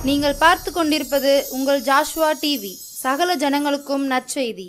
நீங்கள் பார்த்து கொண்டிருப்பது உங்கள் ஜாஷ்வா டிவி சகல ஜனங்களுக்கும் நற்செய்தி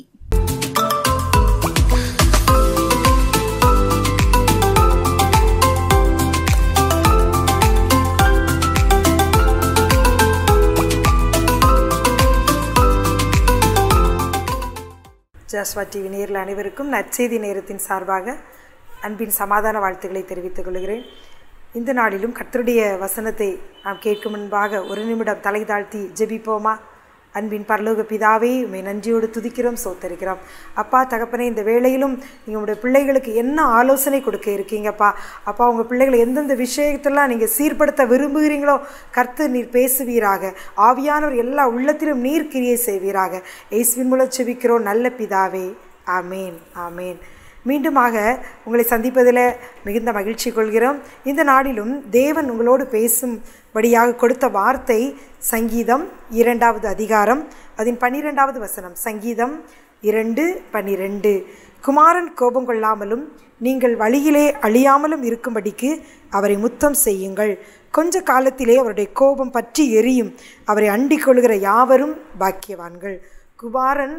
ஜாஸ்வா டிவி நேரில் அனைவருக்கும் நற்செய்தி நேரத்தின் சார்பாக அன்பின் சமாதான வாழ்த்துக்களை தெரிவித்துக் கொள்கிறேன் இந்த நாளிலும் கர்த்தருடைய வசனத்தை நாம் கேட்கும் முன்பாக ஒரு நிமிடம் தலை தாழ்த்தி ஜெபிப்போமா அன்பின் பரலோக பிதாவே உண்மை நன்றியோடு துதிக்கிறோம் சோத்தரிக்கிறோம் அப்பா தகப்பனே இந்த வேளையிலும் நீங்கள் உங்களுடைய பிள்ளைகளுக்கு என்ன ஆலோசனை கொடுக்க இருக்கீங்கப்பா அப்பா உங்கள் பிள்ளைகளை எந்தெந்த விஷயத்தெல்லாம் நீங்கள் சீர்படுத்த விரும்புகிறீங்களோ கர்த்தர் நீர் பேசுவீராக ஆவியானவர் எல்லா உள்ளத்திலும் நீர் கிரியை செய்வீராக இயேசுவின் மூலம் செபிக்கிறோம் நல்ல பிதாவே ஆமேன் ஆமேன் மீண்டுமாக உங்களை சந்திப்பதில் மிகுந்த மகிழ்ச்சி கொள்கிறோம் இந்த நாளிலும் தேவன் உங்களோடு பேசும்படியாக கொடுத்த வார்த்தை சங்கீதம் இரண்டாவது அதிகாரம் அதன் பன்னிரெண்டாவது வசனம் சங்கீதம் இரண்டு பன்னிரெண்டு குமாரன் கோபம் கொள்ளாமலும் நீங்கள் வழியிலே அழியாமலும் இருக்கும்படிக்கு அவரை முத்தம் செய்யுங்கள் கொஞ்ச காலத்திலே அவருடைய கோபம் பற்றி எரியும் அவரை அண்டிக் கொள்கிற யாவரும் பாக்கியவான்கள் குமாரன்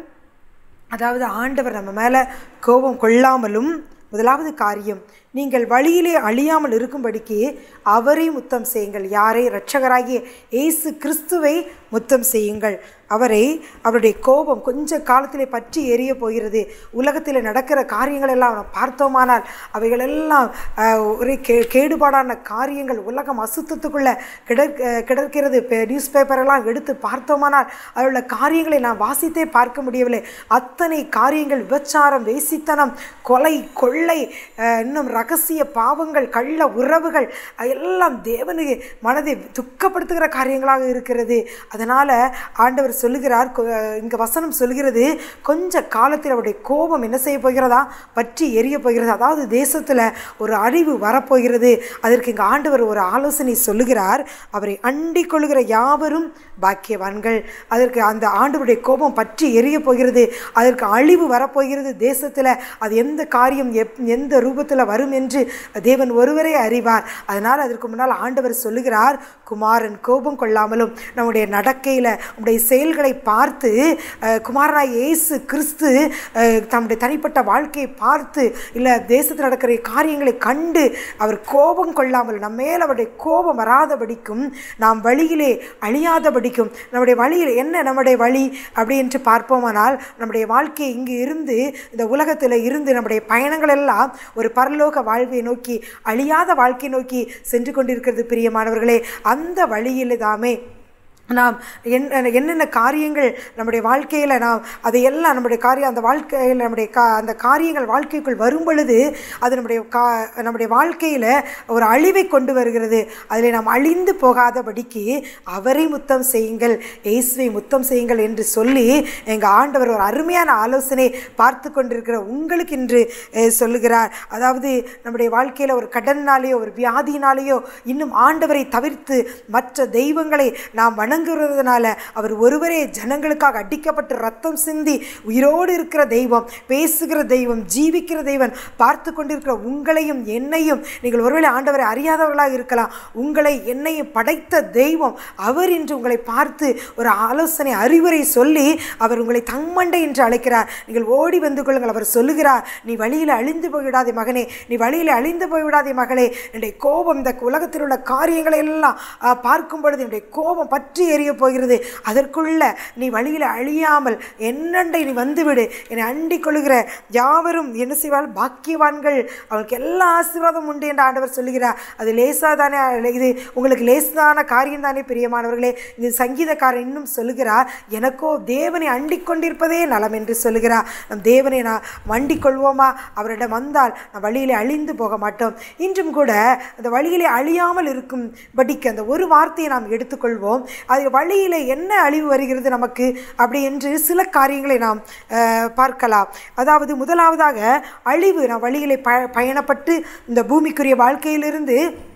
அதாவது ஆண்டவர் நம்ம மேலே கோபம் கொள்ளாமலும் முதலாவது காரியம் நீங்கள் வழியிலே அழியாமல் இருக்கும்படிக்கு அவரை முத்தம் செய்யுங்கள் யாரை இரட்சகராகிய இயேசு கிறிஸ்துவை முத்தம் செய்யுங்கள் அவரை அவருடைய கோபம் கொஞ்ச காலத்திலே பற்றி எரிய போகிறது உலகத்தில் நடக்கிற காரியங்கள் எல்லாம் நாம் பார்த்தோமானால் அவைகளெல்லாம் ஆஹ், ஒரே கே கேடுபாடான காரியங்கள் உலகம் அசுத்தத்துக்குள்ளே கிடக் கிடக்கிறது நியூஸ் பேப்பரெல்லாம் எடுத்து பார்த்தோமானால் அதில் உள்ள காரியங்களை நான் வாசித்தே பார்க்க முடியவில்லை அத்தனை காரியங்கள் விபச்சாரம் வேசித்தனம் கொலை கொள்ளை ஆஹ், இன்னும் ரகசிய பாவங்கள் கள்ள உறவுகள் எல்லாம் தேவனுக்கு மனதை துக்கப்படுத்துகிற காரியங்களாக இருக்கிறது அதனால் ஆண்டவர் சொல்லுகிறார் கொ- இங்க வசனம் சொல்கிறது கொஞ்ச காலத்தில் அவருடைய கோபம் என்ன செய்ய போகிறதா பற்றி எரிய போகிறது அதாவது தேசத்தில் ஒரு அழிவு வரப்போகிறது அதற்கு இங்கே ஆண்டவர் ஒரு ஆலோசனை சொல்லுகிறார் அவரை அண்டிக் கொள்கிற யாவரும் பாக்கியவான்கள் அதற்கு அந்த ஆண்டவருடைய கோபம் பற்றி எரிய போகிறது அதற்கு அழிவு வரப்போகிறது தேசத்தில் அது எந்த காரியம் எப் எந்த ரூபத்தில் வரும் என்று தேவன் ஒருவரே அறிவார் அதனால் அதற்கு முன்னால் ஆண்டவர் சொல்லுகிறார் குமாரன் கோபம் கொள்ளாமலும் நம்முடைய நடக்கையில் நம்முடைய செயல்களை பார்த்து அஹ், குமாரனாய் இயேசு கிறிஸ்து அஹ், தம்முடைய தனிப்பட்ட வாழ்க்கையை பார்த்து இல்லை தேசத்தில் நடக்கிற காரியங்களை கண்டு அவர் கோபம் கொள்ளாமல் நம்ம மேல் அவருடைய கோபம் வராதபடிக்கும் நாம் வழியிலே அழியாதபடிக்கும் நம்முடைய வழியில் என்ன நம்முடைய வழி அப்படி என்று பார்ப்போமானால் நம்முடைய வாழ்க்கை இங்கு இருந்து இந்த உலகத்தில் இருந்து நம்முடைய பயணங்கள் எல்லாம் ஒரு பரலோக வாழ்வை நோக்கி அழியாத வாழ்க்கை நோக்கி சென்று கொண்டிருக்கிறது பிரியமானவர்களே அந்த வழியில் தாமே நாம் என்ன என்னென்ன காரியங்கள் நம்முடைய வாழ்க்கையில் நாம் அதையெல்லாம் நம்முடைய காரியம் அந்த வாழ்க்கையில் நம்முடைய கா அந்த காரியங்கள் வாழ்க்கைக்குள் வரும் பொழுது அது நம்முடைய கா நம்முடைய வாழ்க்கையில் ஒரு அழிவை கொண்டு வருகிறது அதில் நாம் அழிந்து போகாதபடிக்கு அவரை முத்தம் செய்யுங்கள் இயேசுவை முத்தம் செய்யுங்கள் என்று சொல்லி எங்கள் ஆண்டவர் ஒரு அருமையான ஆலோசனை பார்த்து கொண்டிருக்கிற உங்களுக்கு இன்று அஹ், சொல்லுகிறார் அதாவது நம்முடைய வாழ்க்கையில் ஒரு கடனாலேயோ ஒரு வியாதியினாலேயோ இன்னும் ஆண்டவரை தவிர்த்து மற்ற தெய்வங்களை நாம் வணங்குறதுனால அவர் ஒருவரே ஜனங்களுக்காக அடிக்கப்பட்டு ரத்தம் சிந்தி உயிரோடு இருக்கிற தெய்வம் பேசுகிற தெய்வம் ஜீவிக்கிற தெய்வம் பார்த்து கொண்டிருக்கிற உங்களையும் என்னையும் நீங்கள் ஒருவேளை ஆண்டவரை அறியாதவர்களாக இருக்கலாம் உங்களை என்னையும் படைத்த தெய்வம் அவர் இன்று உங்களை பார்த்து ஒரு ஆலோசனை அறிவுரை சொல்லி அவர் உங்களை தம்மண்டை என்று அழைக்கிறார் நீங்கள் ஓடி வந்து கொள்ளுங்கள் அவர் சொல்லுகிறார் நீ வழியில் அழிந்து போய்விடாதே மகனே நீ வழியில் அழிந்து போய்விடாதே மகளே என்னுடைய கோபம் இந்த உலகத்தில் உள்ள காரியங்களை எல்லாம் ஆ, பார்க்கும் பொழுது என்னுடைய கோபம் பற்றி எரிய போகிறது அதற்குள்ள நீ வழியில் அழியாமல் என்னண்டை நீ வந்துவிடு என்னை அண்டிக் கொள்கிற யாவரும் என்ன செய்வாள் பாக்கியவான்கள் அவளுக்கு எல்லா ஆசீர்வாதம் உண்டு என்று ஆண்டவர் சொல்லுகிறார் அது லேசாதானே இது உங்களுக்கு லேசான காரியம் தானே பிரியமானவர்களே இது சங்கீதக்காரன் இன்னும் சொல்லுகிறார் எனக்கோ தேவனை அண்டிக் கொண்டிருப்பதே நலம் என்று சொல்லுகிறார் நம் தேவனை நான் வண்டிக் கொள்வோமா அவரிடம் வந்தால் நம் வழியிலே அழிந்து போக மாட்டோம் இன்றும் கூட அந்த வழியிலே அழியாமல் இருக்கும் படிக்கு அந்த ஒரு வார்த்தையை நாம் எடுத்துக்கொள்வோம் அது வழியிலே என்ன அழிவு வருகிறது நமக்கு அப்படி என்று சில காரியங்களை நாம் அஹ், பார்க்கலாம் அதாவது முதலாவதாக அழிவு நாம் வழியிலே ப பயணப்பட்டு இந்த பூமிக்குரிய வாழ்க்கையிலிருந்து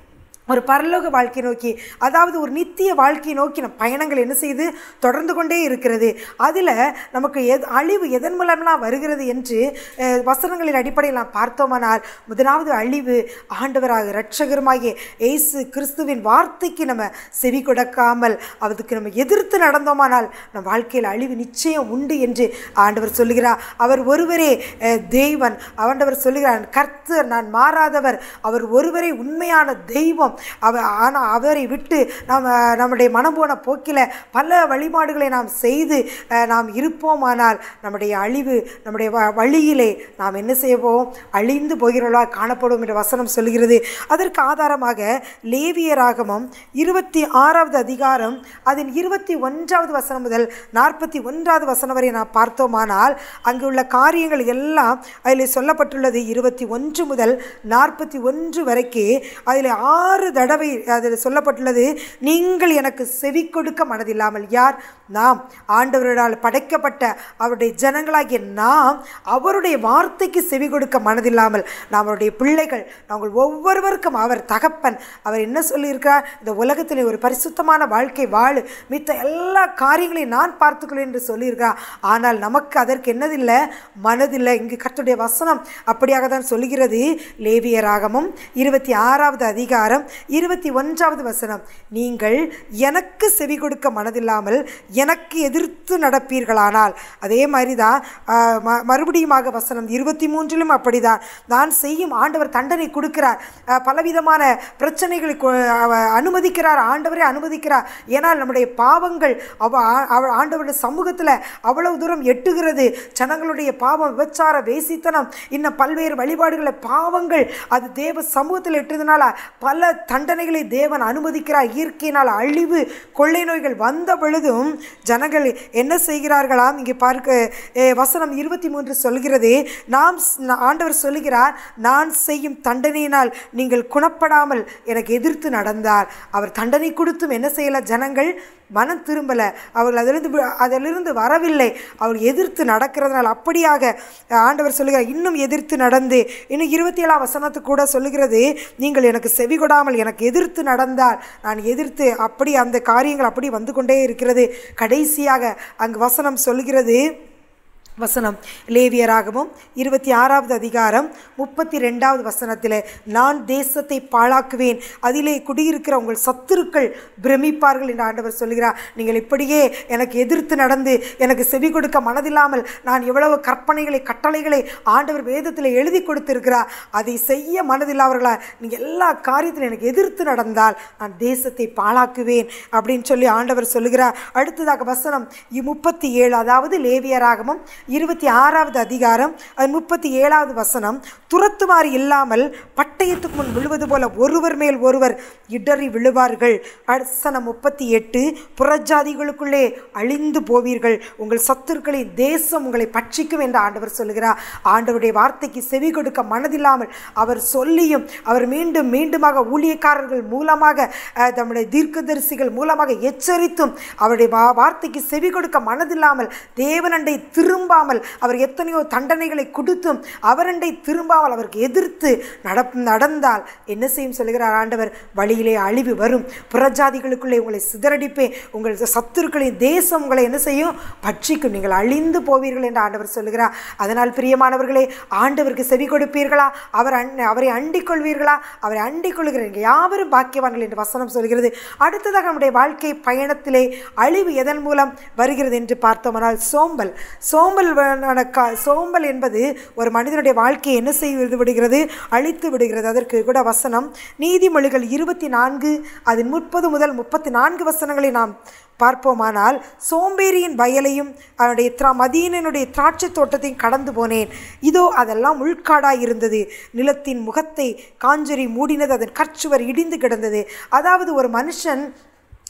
ஒரு பரலோக வாழ்க்கை நோக்கி அதாவது ஒரு நித்திய வாழ்க்கையை நோக்கி நம் பயணங்கள் என்ன செய்து தொடர்ந்து கொண்டே இருக்கிறது அதில் நமக்கு எது அழிவு எதன் மூலம்லாம் வருகிறது என்று அஹ், வசனங்களின் அடிப்படையில் நாம் பார்த்தோமானால் முதலாவது அழிவு ஆண்டவராக இரட்சகருமாகிய இயேசு கிறிஸ்துவின் வார்த்தைக்கு நம்ம செவி கொடுக்காமல் அதுக்கு நம்ம எதிர்த்து நடந்தோமானால் நம் வாழ்க்கையில் அழிவு நிச்சயம் உண்டு என்று ஆண்டவர் சொல்லுகிறார் அவர் ஒருவரே அஹ், தேவன் ஆண்டவர் சொல்லுகிறார் கர்த்தர் நான் மாறாதவர் அவர் ஒருவரே உண்மையான தெய்வம் அவர் ஆனால் அவரை விட்டு நம்ம நம்முடைய மனம் போன போக்கில் பல வழிபாடுகளை நாம் செய்து அஹ், நாம் இருப்போமானால் நம்முடைய அழிவு நம்முடைய வ- வழியிலே நாம் என்ன செய்வோம் அழிந்து போகிறவர்களா காணப்படும் என்ற வசனம் சொல்கிறது அதற்கு ஆதாரமாக லேவியராகமம் இருபத்தி ஆறாவது அதிகாரம் அதன் இருபத்தி ஒன்றாவது வசனம் முதல் நாற்பத்தி ஒன்றாவது வசனம் வரை நாம் பார்த்தோமானால் அங்கு உள்ள காரியங்கள் எல்லாம் அதில் சொல்லப்பட்டுள்ளது இருபத்தி ஒன்று முதல் நாற்பத்தி ஒன்று வரைக்கு அதில் ஆறு தடவை அதில் சொல்லப்பட்டுள்ளது நீங்கள் எனக்கு செவி கொடுக்க மனதில்லாமல் யார் நாம் ஆண்டவரால் படைக்கப்பட்ட அவருடைய ஜனங்களாகிய நாம் அவருடைய வார்த்தைக்கு செவி கொடுக்க மனதில்லாமல் நாம் அவருடைய பிள்ளைகள் நாங்கள் ஒவ்வொருவருக்கும் அவர் தகப்பன் அவர் என்ன சொல்லியிருக்கார் இந்த உலகத்தில் ஒரு பரிசுத்தமான வாழ்க்கை வாழு மித்த எல்லா காரியங்களையும் நான் பார்த்துக்கொள்வேன் என்று சொல்லியிருக்கார் ஆனால் நமக்கு அதற்கு என்னதில்லை மனதில்லை இங்கு கர்த்தருடைய வசனம் அப்படியாக தான் சொல்லுகிறது லேவியராகமும் இருபத்தி ஆறாவது அதிகாரம் இருபத்தி ஒன்றாவது வசனம் நீங்கள் எனக்கு செவி கொடுக்க மனதில்லாமல் எனக்கு எதிர்த்து நடப்பீர்களானால் அதே மாதிரி தான் மறுபடியுமாக வசனம் இருபத்தி மூன்றிலும் அப்படிதான் நான் செய்யும் ஆண்டவர் தண்டனை கொடுக்கிறார் ஆஹ், பலவிதமான பிரச்சனைகளை கொ- அவ- அனுமதிக்கிறார் ஆண்டவரே அனுமதிக்கிறார் ஏனால் நம்முடைய பாவங்கள் அவ ஆ- அவ- ஆண்டவருடைய சமூகத்தில் அவ்வளவு தூரம் எட்டுகிறது ஜனங்களுடைய பாவம் விபச்சார வேசித்தனம் இன்னும் பல்வேறு வழிபாடுகளை பாவங்கள் அது தேவ சமூகத்தில் எட்டுறதுனால பல தண்டனைகளை தேவன் அனுமதிக்கிறார் இயற்கையினால் அழிவு கொள்ளை நோய்கள் வந்த பொழுதும் ஜனங்கள் என்ன செய்கிறார்களாம் இங்கே பார்க்க ஏ, வசனம் இருபத்தி மூன்று சொல்கிறது நாம் ஸ்- ஆண்டவர் சொல்லுகிறார் நான் செய்யும் தண்டனையினால் நீங்கள் குணப்படாமல் எனக்கு எதிர்த்து நடந்தார் அவர் தண்டனை கொடுத்தும் என்ன செய்யல ஜனங்கள் மனம் திரும்பல அவர்கள் அதிலிருந்து வி- அதிலிருந்து வரவில்லை அவர்கள் எதிர்த்து நடக்கிறதுனால அப்படியாக ஆண்டவர் சொல்லுகிறார் இன்னும் எதிர்த்து நடந்து இன்னும் இருபத்தி ஏழாம் வசனத்து கூட சொல்லுகிறது நீங்கள் எனக்கு செவி கொடாமல் எனக்கு எதிர்த்து நடந்தால் நான் எதிர்த்து அப்படி அந்த காரியங்கள் அப்படி வந்து கொண்டே இருக்கிறது கடைசியாக அங்கு வசனம் சொல்லுகிறது வசனம் லேவியராகவும் இருபத்தி ஆறாவது அதிகாரம் முப்பத்தி ரெண்டாவது வசனத்தில் நான் தேசத்தை பாழாக்குவேன் அதிலே குடியிருக்கிற உங்கள் சத்துருக்கள் பிரமிப்பார்கள் என்று ஆண்டவர் சொல்கிறார் நீங்கள் இப்படியே எனக்கு எதிர்த்து நடந்து எனக்கு செவி கொடுக்க மனதில்லாமல் நான் எவ்வளவு கற்பனைகளை கட்டளைகளை ஆண்டவர் வேதத்தில் எழுதி கொடுத்திருக்கிறார் அதை செய்ய மனதில்லாதவர்களா நீங்கள் எல்லா காரியத்திலும் எனக்கு எதிர்த்து நடந்தால் நான் தேசத்தை பாழாக்குவேன் அப்படின்னு சொல்லி ஆண்டவர் சொல்லுகிறார் அடுத்ததாக வசனம் இ- முப்பத்தி ஏழு அதாவது லேவியராகமும் இருபத்தி ஆறாவது அதிகாரம் அது முப்பத்தி ஏழாவது வசனம் துரத்துமாறு இல்லாமல் பட்டயத்துக்கு முன் விழுவது போல ஒருவர் மேல் ஒருவர் இடறி விழுவார்கள் வசனம் முப்பத்தி எட்டு புறஜாதிகளுக்குள்ளே அழிந்து போவீர்கள் உங்கள் சத்துருக்களின் தேசம் உங்களை பட்சிக்கும் என்று ஆண்டவர் சொல்லுகிறார் ஆண்டவருடைய வார்த்தைக்கு செவி கொடுக்க மனதில்லாமல் அவர் சொல்லியும் அவர் மீண்டும் மீண்டுமாக ஊழியக்காரர்கள் மூலமாக அஹ், தம்முடைய தீர்க்கதரிசிகள் மூலமாக எச்சரித்தும் அவருடைய வா- வார்த்தைக்கு செவி கொடுக்க மனதில்லாமல் தேவனண்டை திரும்பாமல் அவர் எத்தனையோ தண்டனைகளை கொடுத்தும் அவரண்டை திரும்பாமல் அவருக்கு எதிர்த்து நட நடந்தால் என்ன செய்யும் சொல்லுகிறார் ஆண்டவர் வழியிலே அழிவு வரும் புறஜாதிகளுக்குள்ளே உங்களை சிதறடிப்பேன் உங்கள் சத்துருக்களின் தேசம் உங்களை என்ன செய்யும் பட்சிக்கும் நீங்கள் அழிந்து போவீர்கள் என்று ஆண்டவர் சொல்லுகிறார் அதனால் பிரியமானவர்களே ஆண்டவருக்கு செவி கொடுப்பீர்களா அவர் அண் அவரை அண்டிக் கொள்வீர்களா அவரை அண்டிக் கொள்கிறீர்கள் யாவரும் பாக்கியவான்கள் என்று வசனம் சொல்கிறது அடுத்ததாக நம்முடைய வாழ்க்கை பயணத்திலே அழிவு எதன் மூலம் வருகிறது என்று பார்த்தோமானால் சோம்பல் சோம்பல் வ- கா- சோம்பல் என்பது ஒரு மனிதனுடைய வாழ்க்கையை என்ன செய்து விடுகிறது அழித்து விடுகிறது அதற்கு கூட வசனம் நீதிமொழிகள் இருபத்தி நான்கு அதன் முப்பது முதல் முப்பத்தி நான்கு வசனங்களை நாம் பார்ப்போமானால் சோம்பேறியின் வயலையும் அவனுடைய திரா மதியனுடைய திராட்சை தோட்டத்தையும் கடந்து போனேன் இதோ அதெல்லாம் உள்காடாய் இருந்தது நிலத்தின் முகத்தை காஞ்சொரி மூடினது அதன் கற்சுவர் இடிந்து கிடந்தது அதாவது ஒரு மனுஷன்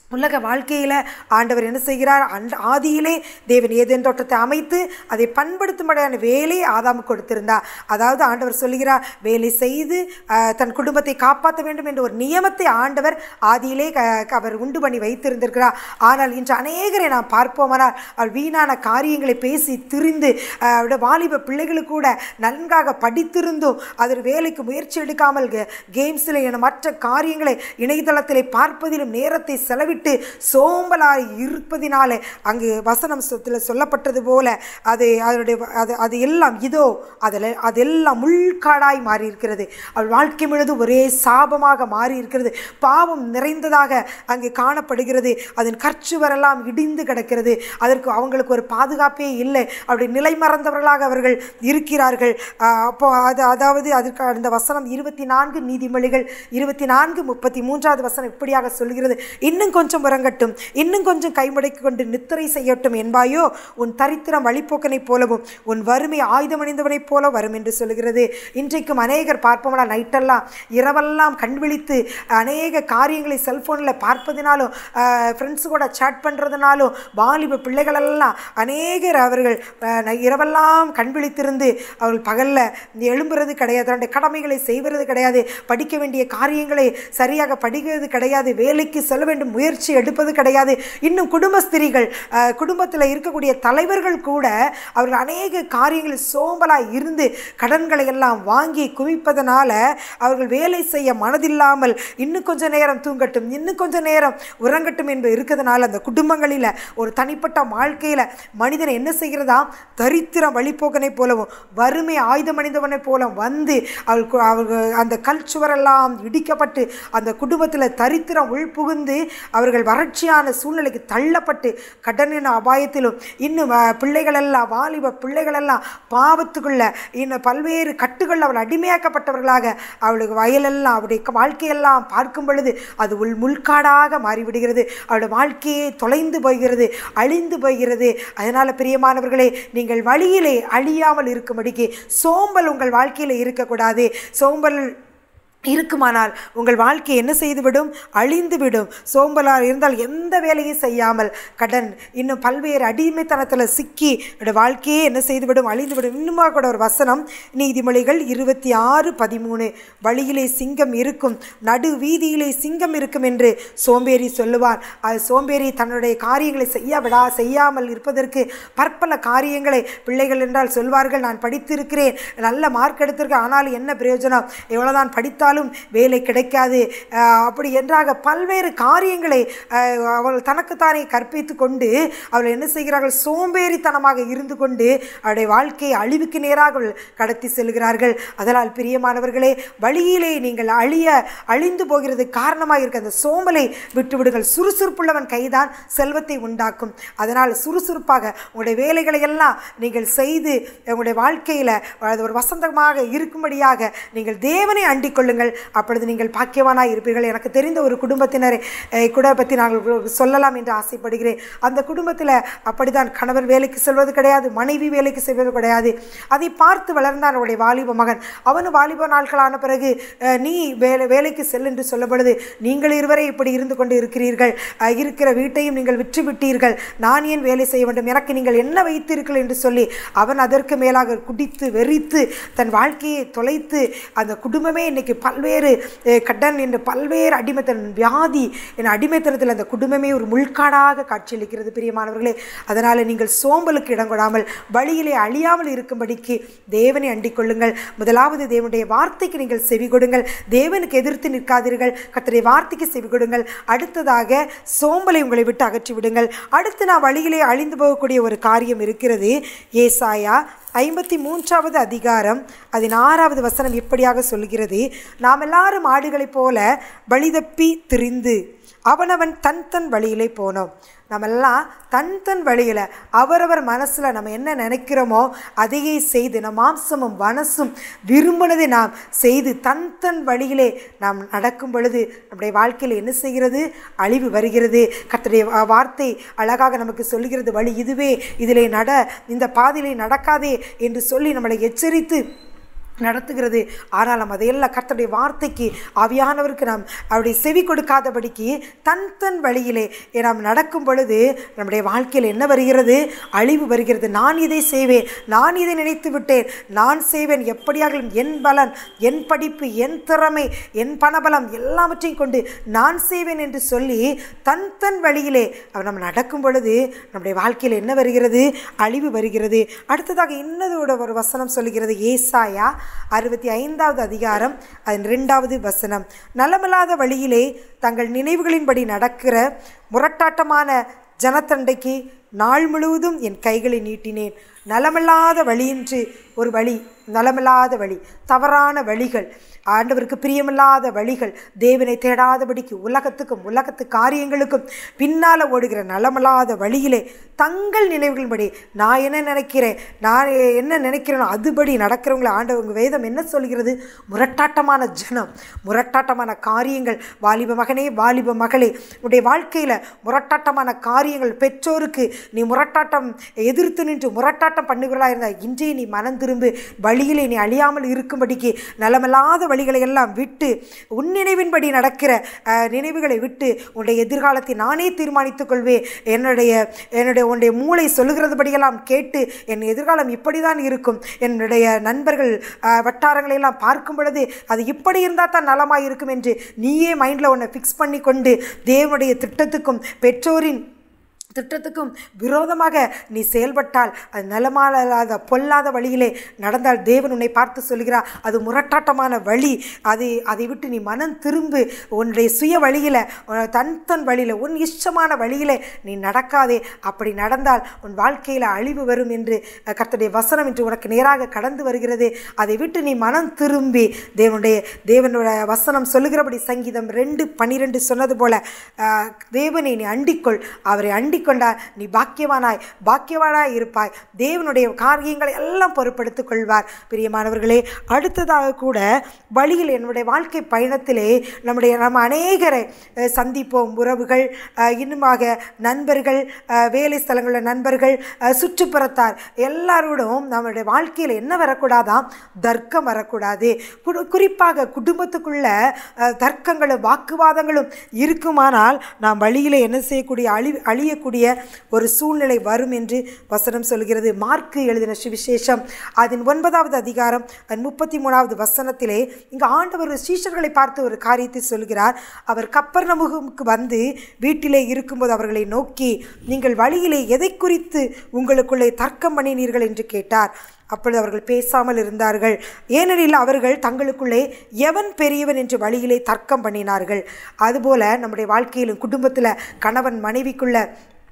உலக வாழ்க்கையில் ஆண்டவர் என்ன செய்கிறார் அன் ஆதியிலே தேவன் ஏதேன் தோட்டத்தை அமைத்து அதை பண்படுத்தும்படியான வேலையை ஆதாம் கொடுத்திருந்தார் அதாவது ஆண்டவர் சொல்லுகிறார் வேலை செய்து ஆஹ், தன் குடும்பத்தை காப்பாற்ற வேண்டும் என்ற ஒரு நியமத்தை ஆண்டவர் ஆதியிலே க- க- அவர் உண்டு பண்ணி வைத்திருந்திருக்கிறார் ஆனால் இன்று அநேகரை நாம் பார்ப்போமானால் அவள் வீணான காரியங்களை பேசி திரிந்து ஆஹ், அவருடைய வாலிப பிள்ளைகளுக்கு கூட நன்காக படித்திருந்தும் அதில் வேலைக்கு முயற்சி எடுக்காமல் கேம்ஸில் என மற்ற காரியங்களை இணையதளத்திலே பார்ப்பதிலும் நேரத்தை செலவிட்டு சோம்பலாய் இருப்பதினாலே அங்கு வசனம் சொத்தில் சொல்லப்பட்டது போல அது அதனுடைய வ- அது அது எல்லாம் இதோ அதில் அதெல்லாம் முள்காடாய் மாறி இருக்கிறது அவள் வாழ்க்கை முழுவதும் ஒரே சாபமாக மாறி இருக்கிறது பாவம் நிறைந்ததாக அங்கு காணப்படுகிறது அதன் கற்சுவரெல்லாம் இடிந்து கிடக்கிறது அதற்கு அவங்களுக்கு ஒரு பாதுகாப்பே இல்லை அப்படி நிலை மறந்தவர்களாக அவர்கள் இருக்கிறார்கள் ஆஹ் அப்போ அது அதாவது அதற்கு அந்த வசனம் இருபத்தி நான்கு நீதிமொழிகள் இருபத்தி நான்கு முப்பத்தி மூன்றாவது வசனம் இப்படியாக சொல்கிறது இன்னும் கொஞ்சம் உறங்கட்டும் இன்னும் கொஞ்சம் கைமுடைக்கு கொண்டு நித்திரை செய்யட்டும் என்பாயோ உன் தரித்திரம் வழிப்போக்கனைப் போலவும் உன் வறுமை ஆயுதமணிந்தவனைப் போல வரும் என்று சொல்கிறது இன்றைக்கும் அநேகர் பார்ப்போம்னா நைட்டெல்லாம் இரவெல்லாம் கண் விழித்து அநேக காரியங்களை செல்ஃபோனில் பார்ப்பதினாலும் ஃப்ரெண்ட்ஸு கூட சேட் பண்ணுறதுனாலும் வாலிப பிள்ளைகளெல்லாம் அநேகர் அவர்கள் அஹ், நை- இரவெல்லாம் கண் விழித்திருந்து அவர்கள் பகலில் எழும்புறது கிடையாது தன்னுடைய கடமைகளை செய்வது கிடையாது படிக்க வேண்டிய காரியங்களை சரியாக படிக்கிறது கிடையாது வேலைக்கு செல்ல வேண்டும் முயற்சி எடுப்பது கிடையாது இன்னும் குடும்ப ஸ்திரீகள் குடும்பத்தில் இருக்கக்கூடிய தலைவர்கள் கூட அவர்கள் அநேக காரியங்களில் சோம்பலாய் இருந்து கடன்களை எல்லாம் வாங்கி குவிப்பதனால அவர்கள் வேலை செய்ய மனதில்லாமல் இன்னும் கொஞ்ச நேரம் தூங்கட்டும் இன்னும் கொஞ்ச நேரம் உறங்கட்டும் என்பது இருக்கிறதுனால அந்த குடும்பங்களில் ஒரு தனிப்பட்ட வாழ்க்கையில் மனிதனை என்ன செய்கிறதா தரித்திரம் வழிபோக்கனை போலவும் வறுமை ஆயுதமணிந்தவனை போல வந்து அவர்கள் அவர்கள் அந்த கல்ச்சுவரெல்லாம் இடிக்கப்பட்டு அந்த குடும்பத்தில் தரித்திரம் உள்புகுந்து அவர்கள் வறட்சியான சூழ்நிலைக்கு தள்ளப்பட்டு கடனின் அபாயத்திலும் இன்னும் அஹ், பிள்ளைகளெல்லாம் வாலிப பிள்ளைகளெல்லாம் பாவத்துக்குள்ள இன்னும் பல்வேறு கட்டுகள் அவள் அடிமையாக்கப்பட்டவர்களாக அவளுக்கு வயலெல்லாம் அவருடைய வாழ்க்கையெல்லாம் பார்க்கும் பொழுது அது உள் முள்காடாக மாறிவிடுகிறது அவளுடைய வாழ்க்கையே தொலைந்து போகிறது அழிந்து போகிறது அதனால் பிரியமானவர்களே நீங்கள் வழியிலே அழியாமல் இருக்கும்படிக்கு சோம்பல் உங்கள் வாழ்க்கையில் இருக்கக்கூடாது சோம்பல் இருக்குமானால் உங்கள் வாழ்க்கை என்ன செய்துவிடும் அழிந்துவிடும் சோம்பலாக இருந்தால் எந்த வேலையும் செய்யாமல் கடன் இன்னும் பல்வேறு அடிமைத்தனத்தில் சிக்கி என்னோட வாழ்க்கையே என்ன செய்துவிடும் அழிந்துவிடும் இன்னுமா கூட ஒரு வசனம் நீதிமொழிகள் இருபத்தி ஆறு பதிமூணு வழியிலே சிங்கம் இருக்கும் நடு வீதியிலே சிங்கம் இருக்கும் என்று சோம்பேறி சொல்லுவார் அது சோம்பேறி தன்னுடைய காரியங்களை செய்ய விடா செய்யாமல் இருப்பதற்கு பற்பல காரியங்களை பிள்ளைகள் என்றால் சொல்வார்கள் நான் படித்திருக்கிறேன் நல்ல மார்க் எடுத்திருக்கேன் ஆனால் என்ன பிரயோஜனம் எவ்வளோதான் படித்தாலும் வேலை கிடைக்காது ஆஹ் அப்படி என்றாக பல்வேறு காரியங்களை ஆஹ் அவள் தனக்குத்தானே கற்பித்து கொண்டு அவள் என்ன செய்கிறார்கள் சோம்பேறித்தனமாக இருந்து கொண்டு அவருடைய வாழ்க்கையை அழிவுக்கு நேராக அவள் கடத்தி செல்கிறார்கள் அதனால் பிரியமானவர்களே வழியிலே நீங்கள் அழிய அழிந்து போகிறது காரணமாக இருக்க அந்த சோம்பலை விட்டுவிடுங்கள் சுறுசுறுப்புள்ளவன் கைதான் செல்வத்தை உண்டாக்கும் அதனால் சுறுசுறுப்பாக உங்களுடைய வேலைகளை எல்லாம் நீங்கள் செய்து உங்களுடைய வாழ்க்கையில் அது ஒரு வசந்தமாக இருக்கும்படியாக நீங்கள் தேவனை அண்டிக் கொள்ளுங்கள் அப்பொழுது நீங்கள் பாக்கியவானாக இருப்பீர்கள் எனக்கு தெரிந்த ஒரு குடும்பத்தினரை அஹ், கூட பற்றி நாங்கள் சொல்லலாம் என்று ஆசைப்படுகிறேன் அந்த குடும்பத்தில் அப்படிதான் கணவர் வேலைக்கு செல்வது கிடையாது மனைவி வேலைக்கு செல்வது கிடையாது அதை பார்த்து வளர்ந்தான் அவருடைய வாலிப மகன் அவனும் வாலிப நாட்களான பிறகு அஹ், நீ வேலை வேலைக்கு செல் என்று சொல்லப்படுது நீங்கள் இருவரே இப்படி இருந்து கொண்டு இருக்கிறீர்கள் அஹ், இருக்கிற வீட்டையும் நீங்கள் விற்று விட்டீர்கள் நான் ஏன் வேலை செய்ய வேண்டும் எனக்கு நீங்கள் என்ன வைத்தீர்கள் என்று சொல்லி அவன் அதற்கு மேலாக குடித்து வெறித்து தன் வாழ்க்கையை தொலைத்து அந்த குடும்பமே இன்னைக்கு பல்வேறு அஹ், கடன் என்று பல்வேறு அடிமைத்தனம் வியாதி என் அடிமைத்தனத்தில் அந்த குடும்பமே ஒரு முள்காடாக காட்சியளிக்கிறது பிரியமானவர்களே அதனால் நீங்கள் சோம்பலுக்கு இடம் கொடாமல் வழியிலே அழியாமல் இருக்கும்படிக்கு தேவனை அண்டிக் கொள்ளுங்கள் முதலாவது தேவனுடைய வார்த்தைக்கு நீங்கள் செவி கொடுங்கள் தேவனுக்கு எதிர்த்து நிற்காதீர்கள் கர்த்தருடைய வார்த்தைக்கு செவி கொடுங்கள் அடுத்ததாக சோம்பலை உங்களை விட்டு அகற்றி விடுங்கள் அடுத்து நான் வழியிலே அழிந்து போகக்கூடிய ஒரு காரியம் இருக்கிறது ஏசாயா ஐம்பத்தி மூன்றாவது அதிகாரம் அதன் ஆறாவது வசனம் இப்படியாக சொல்கிறது நாம் எல்லாரும் ஆடுகளைப் போல வழிதப்பி திரிந்து அவனவன் தன் தன் வழியிலே போனோம் நம்மெல்லாம் தன் தன் வழியில் அவரவர் மனசில் நம்ம என்ன நினைக்கிறோமோ அதையே செய்து நம் மாம்சமும் மனசும் விரும்பினதை நாம் செய்து தன் தன் வழியிலே நாம் நடக்கும் பொழுது நம்முடைய வாழ்க்கையில் என்ன செய்கிறது அழிவு வருகிறது கர்த்தருடைய வா- வார்த்தை அழகாக நமக்கு சொல்லுகிறது வழி இதுவே இதிலே நட இந்த பாதையிலே நடக்காதே என்று சொல்லி நம்மளை எச்சரித்து நடத்துகிறது ஆனால் நம்ம அதையெல்லாம் கர்த்தருடைய வார்த்தைக்கு ஆவியானவருக்கு நாம் அவருடைய செவி கொடுக்காதபடிக்கு தன் தன் வழியிலே நாம் நடக்கும் பொழுது நம்முடைய வாழ்க்கையில் என்ன வருகிறது அழிவு வருகிறது நான் இதை செய்வேன் நான் இதை நினைத்து விட்டேன் நான் செய்வேன் எப்படியாக என் பலன் என் படிப்பு என் திறமை என் பணபலம் எல்லாவற்றையும் கொண்டு நான் செய்வேன் என்று சொல்லி தன் தன் வழியிலே அவர் நம்ம நடக்கும் பொழுது நம்முடைய வாழ்க்கையில் என்ன வருகிறது அழிவு வருகிறது அடுத்ததாக இன்னதோட ஒரு வசனம் சொல்லுகிறது ஏசாயா அறுபத்தி ஐந்தாவது அதிகாரம் அதன் ரெண்டாவது வசனம் நலமில்லாத வழியிலே தங்கள் நினைவுகளின்படி நடக்கிற முரட்டாட்டமான ஜனத்தண்டைக்கு நாள் முழுவதும் என் கைகளை நீட்டினேன் நலமில்லாத வழியின்றி ஒரு வழி நலமில்லாத வழி தவறான வழிகள் ஆண்டவருக்கு பிரியமில்லாத வழிகள் தேவனை தேடாதபடிக்கு உலகத்துக்கும் உலகத்து காரியங்களுக்கும் பின்னால் ஓடுகிற நலமில்லாத வழியிலே தங்கள் நினைவுகளின்படி நான் என்ன நினைக்கிறேன் நான் என்ன நினைக்கிறேனோ அதுபடி நடக்கிறவங்களை ஆண்டவங்க வேதம் என்ன சொல்கிறது முரட்டாட்டமான ஜனம் முரட்டாட்டமான காரியங்கள் வாலிப மகனே வாலிப மகளே உன்னுடைய வாழ்க்கையில் முரட்டாட்டமான காரியங்கள் பெற்றோருக்கு நீ முரட்டாட்டம் எதிர்த்து நின்று முரட்டாட்டம் பண்ணுகிறா இருந்தால் இன்றே நீ மனம் திரும்பு வழியிலே நீ அழியாமல் இருக்கும்படிக்கு நலமில்லாத வழிகளை எல்லாம் விட்டு உன் நினைவின்படி நடக்கிற அஹ், நினைவுகளை விட்டு உன்னுடைய எதிர்காலத்தை நானே தீர்மானித்துக் கொள்வேன் என்னுடைய என்னுடைய உன்னுடைய மூளை சொல்லுகிறதுபடியெல்லாம் கேட்டு என் எதிர்காலம் இப்படி தான் இருக்கும் என்னுடைய நண்பர்கள் அஹ், வட்டாரங்களை எல்லாம் பார்க்கும் பொழுது அது இப்படி இருந்தால் தான் நலமாக இருக்கும் என்று நீயே மைண்டில் உன்னை ஃபிக்ஸ் பண்ணி கொண்டு தேவனுடைய திட்டத்துக்கும் பெற்றோரின் திட்டத்துக்கும் விரோதமாக நீ செயல்பட்டால் அது நலமாலாத பொல்லாத வழியிலே நடந்தால் தேவன் உன்னை பார்த்து சொல்கிறார் அது முரட்டாட்டமான வழி அது அதை விட்டு நீ மனம் திரும்பு உன்னுடைய சுய வழியில் தன் தன் வழியில் உன் இஷ்டமான வழியிலே நீ நடக்காதே அப்படி நடந்தால் உன் வாழ்க்கையில் அழிவு வரும் என்று அஹ், கர்த்தருடைய வசனம் என்று உனக்கு நேராக கடந்து வருகிறது அதை விட்டு நீ மனம் திரும்பி தேவனுடைய தேவனுடைய வசனம் சொல்லுகிறபடி சங்கீதம் ரெண்டு பன்னிரெண்டு சொன்னது போல அஹ், தேவனை நீ அண்டிக்கொள் அவரை அண்டிக்கொண்டால் நீ பாக்கியவானாய் பாக்கியவானாய் இருப்பாய் தேவனுடைய காரியங்களை எல்லாம் பொறுப்படுத்திக் கொள்வார் பிரியமானவர்களே அடுத்ததாக கூட வழியில் என்னுடைய வாழ்க்கை பயணத்திலே நம்முடைய நம்ம அநேகரை அஹ், சந்திப்போம் உறவுகள் அஹ், இன்னுமாக நண்பர்கள் அஹ், வேலை ஸ்தலங்களில் நண்பர்கள் அஹ், சுற்றுப்புறத்தார் எல்லாரோடும் நம்மளுடைய வாழ்க்கையில் என்ன வரக்கூடாதாம் தர்க்கம் வரக்கூடாது குடு- குறிப்பாக குடும்பத்துக்குள்ள அஹ், தர்க்கங்களும் வாக்குவாதங்களும் இருக்குமானால் நாம் வழியில் என்ன செய்யக்கூடிய அழி அழியக்கூடிய ஒரு சூழ்நிலை வரும் என்று வசனம் சொல்கிறது மார்க்கு எழுதின சுவிசேஷம் அதன் ஒன்பதாவது அதிகாரம் அதன் முப்பத்தி மூணாவது வசனத்திலே இங்கு ஆண்டவர் சீஷர்களை பார்த்து ஒரு காரியத்தை சொல்கிறார் அவர் கப்பர்நமுகமுக்கு வந்து வீட்டிலே இருக்கும்போது அவர்களை நோக்கி நீங்கள் வழியிலே எதை குறித்து உங்களுக்குள்ளே தர்க்கம் பண்ணினீர்கள் என்று கேட்டார் அப்பொழுது அவர்கள் பேசாமல் இருந்தார்கள் ஏனெனில் அவர்கள் தங்களுக்குள்ளே எவன் பெரியவன் என்று வழியிலே தர்க்கம் பண்ணினார்கள் அதுபோல நம்முடைய வாழ்க்கையிலும் குடும்பத்தில் கணவன் மனைவிக்குள்ள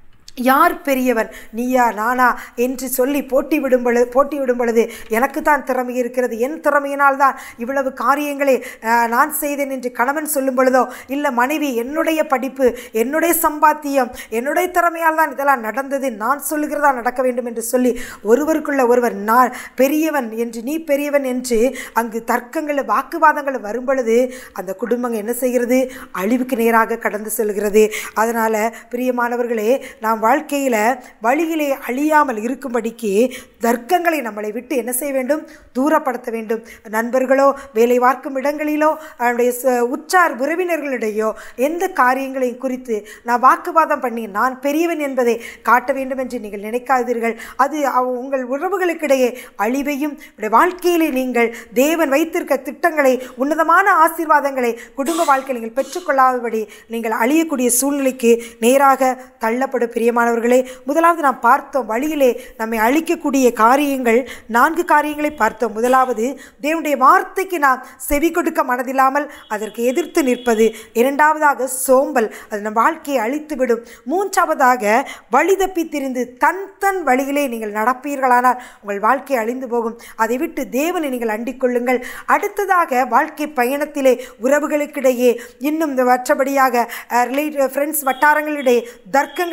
யார் பெரியவன் நீயா நானா என்று சொல்லி போட்டி விடும் பொழுது போட்டி விடும் பொழுது எனக்கு தான் திறமை இருக்கிறது என் திறமையினால் தான் இவ்வளவு காரியங்களை அஹ், நான் செய்தேன் என்று கணவன் சொல்லும் பொழுதோ இல்லை மனைவி என்னுடைய படிப்பு என்னுடைய சம்பாத்தியம் என்னுடைய திறமையால் தான் இதெல்லாம் நடந்தது நான் சொல்லுகிறதா நடக்க வேண்டும் என்று சொல்லி ஒருவருக்குள்ள ஒருவர் நான் பெரியவன் என்று நீ பெரியவன் என்று அங்கு தர்க்கங்கள் வாக்குவாதங்கள் வரும் பொழுது அந்த குடும்பம் என்ன செய்கிறது அழிவுக்கு நேராக கடந்து செல்கிறது அதனால் பிரியமானவர்களே நாம் வாழ்க்கையில் வழியிலே அழியாமல் இருக்கும்படிக்கு தர்க்கங்களை நம்மளை விட்டு என்ன செய்ய வேண்டும் தூரப்படுத்த வேண்டும் நண்பர்களோ வேலை பார்க்கும் இடங்களிலோ அவனுடைய ச- உற்றார் உறவினர்களிடையோ எந்த காரியங்களையும் குறித்து நான் வாக்குவாதம் பண்ணி நான் பெரியவன் என்பதை காட்ட வேண்டும் என்று நீங்கள் நினைக்காதீர்கள் அது அவ- உங்கள் உறவுகளுக்கிடையே அழிவையும் உங்களுடைய வாழ்க்கையிலே நீங்கள் தேவன் வைத்திருக்க திட்டங்களை உன்னதமான ஆசீர்வாதங்களை குடும்ப வாழ்க்கையில் நீங்கள் பெற்றுக்கொள்ளாதபடி நீங்கள் அழியக்கூடிய சூழ்நிலைக்கு நேராக தள்ளப்படும் பிரியமானவர்களே முதலாவது நாம் பார்த்தோம் வழியிலே நம்மை அழிக்கக்கூடிய காரியங்கள் நான்கு காரியங்களை பார்த்தோம் முதலாவது தேவனுடைய வார்த்தைக்கு நாம் செவி கொடுக்க மனதில்லாமல் அதற்கு எதிர்த்து நிற்பது இரண்டாவதாக சோம்பல் அது நம் வாழ்க்கையை அழித்துவிடும் மூன்றாவதாக வழி தப்பி திரிந்து தன் தன் வழியிலே நீங்கள் நடப்பீர்களானால் உங்கள் வாழ்க்கை அழிந்து போகும் அதை விட்டு தேவனை நீங்கள் அண்டிக் கொள்ளுங்கள் அடுத்ததாக வாழ்க்கை பயணத்திலே உறவுகளுக்கிடையே இன்னும் இந்த மற்றபடியாக ரிலேட் ஃப்ரெண்ட்ஸ் வட்டாரங்களிடையே தர்க்கங்களை நீங்கள்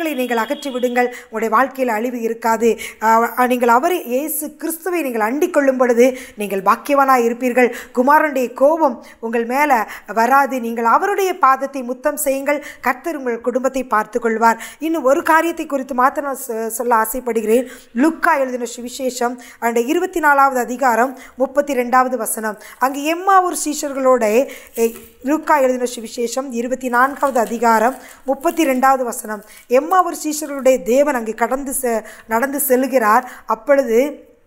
அகற்றி விடுங்கள் உங்களுடைய வாழ்க்கையில் அழிவு இருக்காது அஹ் நீங்கள் அவரை இயேசு கிறிஸ்துவை நீங்கள் அண்டிக் கொள்ளும் பொழுது நீங்கள் பாக்கியவானாய் இருப்பீர்கள் குமாரனுடைய கோபம் உங்கள் மேலே வராது நீங்கள் அவருடைய பாதத்தை முத்தம் செய்யுங்கள் கர்த்தர் உங்கள் குடும்பத்தை பார்த்து கொள்வார் இன்னும் ஒரு காரியத்தை குறித்து மாத்திரம் நான் சொ- சொல்ல ஆசைப்படுகிறேன் லுக்கா எழுதின சுவிசேஷம் அந்த இருபத்தி நாலாவது அதிகாரம் முப்பத்தி ரெண்டாவது வசனம் அங்கே எம்மாவூர் சீஷர்களோட எ, லுக்கா எழுதின சுவிசேஷம் இருபத்தி நான்காவது அதிகாரம் முப்பத்தி ரெண்டாவது வசனம் எம்மாவூர் சீஷர்களுடைய தேவன் அங்கு கடந்து செ நடந்து செல்கிறார் அப்பொழுது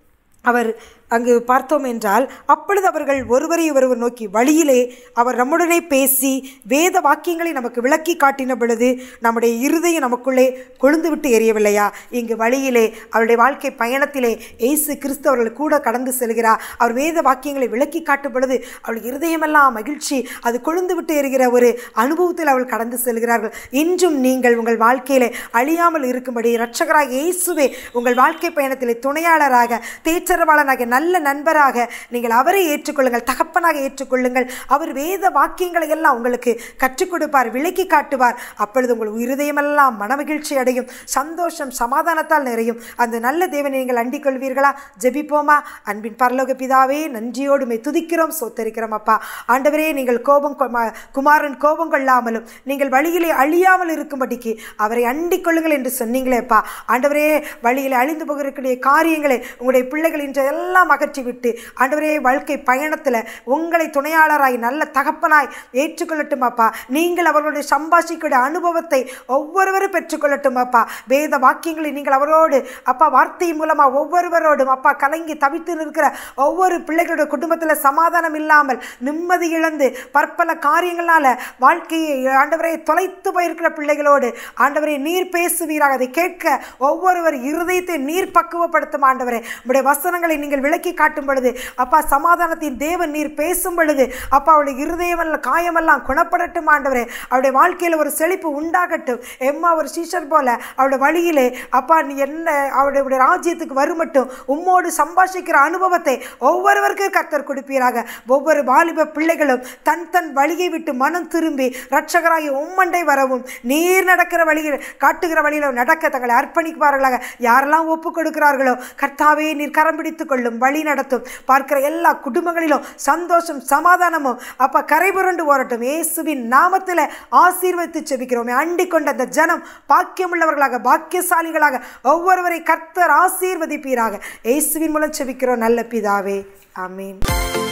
அவர் அங்கு பார்த்தோம் என்றால் அப்பொழுது அவர்கள் ஒருவரை ஒருவர் நோக்கி வழியிலே அவர் நம்முடனே பேசி வேத வாக்கியங்களை நமக்கு விளக்கி காட்டின பொழுது நம்முடைய இருதயம் நமக்குள்ளே கொழுந்து விட்டு எரியவில்லையா இங்கு வழியிலே அவருடைய வாழ்க்கை பயணத்திலே இயேசு கிறிஸ்து அவர்கள் கூட கடந்து செல்கிறார் அவர் வேத வாக்கியங்களை விளக்கி காட்டும் பொழுது அவளுடைய இருதயமெல்லாம் மகிழ்ச்சி அது கொழுந்து விட்டு எரிகிற ஒரு அனுபவத்தில் அவள் கடந்து செல்கிறார்கள் இன்றும் நீங்கள் உங்கள் வாழ்க்கையிலே அழியாமல் இருக்கும்படி இரட்சகராக இயேசுவே உங்கள் வாழ்க்கை பயணத்திலே துணையாளராக தேற்றரவாளனாக நல்ல நண்பராக நீங்கள் அவரை ஏற்றுக்கொள்ளுங்கள் தகப்பனாக ஏற்றுக்கொள்ளுங்கள் அவர் வேத வாக்கியங்களை எல்லாம் உங்களுக்கு கற்றுக் கொடுப்பார் விளக்கி காட்டுவார் அப்பொழுது உங்கள் இருதயமெல்லாம் மனமகிழ்ச்சி அடையும் சந்தோஷம் சமாதானத்தால் நிறையும் அந்த நல்ல தேவனை நீங்கள் அண்டிக் கொள்வீர்களா ஜெபிப்போமா அன்பின் பரலோக பிதாவே நன்றியோடு மை துதிக்கிறோம் சோத்தரிக்கிறோம் அப்பா ஆண்டவரே நீங்கள் கோபம் கொ- ம- குமாரன் கோபம் கொள்ளாமலும் நீங்கள் வழியிலே அழியாமல் இருக்கும்படிக்கு அவரை அண்டிக் கொள்ளுங்கள் என்று சொன்னீங்களேப்பா ஆண்டவரே வழியிலே அழிந்து போகிறக்கூடிய காரியங்களை உங்களுடைய பிள்ளைகள் இன்று எல்லாம் அகற்றிவிட்டு ஆண்டவரே வாழ்க்கை பயணத்தில் உங்களை துணையாளராய் நல்ல தகப்பனாய் ஏற்றுக்கொள்ளட்டும் அப்பா நீங்கள் அவர்களுடைய சம்பாஷிக்கூடிய அனுபவத்தை ஒவ்வொருவரும் பெற்றுக்கொள்ளட்டும் அப்பா வேத வாக்கியங்களை நீங்கள் அவரோடு அப்பா வார்த்தை மூலமாக ஒவ்வொருவரோடும் அப்பா கலங்கி தவித்து நிற்கிற ஒவ்வொரு பிள்ளைகளுடைய குடும்பத்தில் சமாதானம் இல்லாமல் நிம்மதி இழந்து பற்பல காரியங்களால வாழ்க்கையை ஆண்டவரை தொலைத்து போயிருக்கிற பிள்ளைகளோடு ஆண்டவரை நீர் பேசுவீராக அதை கேட்க ஒவ்வொருவர் இருதயத்தை நீர் பக்குவப்படுத்தும் ஆண்டவரே உடைய வசனங்களை நீங்கள் விளக்கி காட்டும் பொழுது அப்பா சமாதானத்தின் தேவன் நீர் பேசும் பொழுது அப்பா அவளுடைய இருதயமெல்லாம் காயமெல்லாம் குணப்படட்டும் ஆண்டவரே அவருடைய வாழ்க்கையில் ஒரு செழிப்பு உண்டாகட்டும் எம்மா ஒரு சீஷர் போல அவருடைய வழியிலே அப்பா நீ என்ன அவருடைய உடைய ராஜ்யத்துக்கு வரும் மட்டும் உம்மோடு சம்பாஷிக்கிற அனுபவத்தை ஒவ்வொருவருக்கும் கர்த்தர் கொடுப்பீராக ஒவ்வொரு வாலிப பிள்ளைகளும் தன் தன் வழியை விட்டு மனம் திரும்பி ரட்சகராகி உம்மண்டை வரவும் நீர் நடக்கிற வழியில் காட்டுகிற வழியில் நடக்க தங்களை அர்ப்பணிப்பார்களாக யாரெல்லாம் ஒப்பு கொடுக்கிறார்களோ கர்த்தாவே நீர் கரம் பிடித்துக் கொள்ளும் வழி நடத்தும் பார்க்கிற எல்லா குடும்பங்களிலும் சந்தோஷம் சமாதானமும் அப்ப கரை புரண்டு ஓரட்டும் இயேசுவின் நாமத்தில் ஆசீர்வதித்து செபிக்கிறோம் அண்டிக் கொண்ட அந்த ஜனம் பாக்கியமுள்ளவர்களாக பாக்கியசாலிகளாக ஒவ்வொருவரை கர்த்தர் ஆசீர்வதிப்பீராக இயேசுவின் மூலம் செபிக்கிறோம் நல்ல பிதாவே ஆமீன்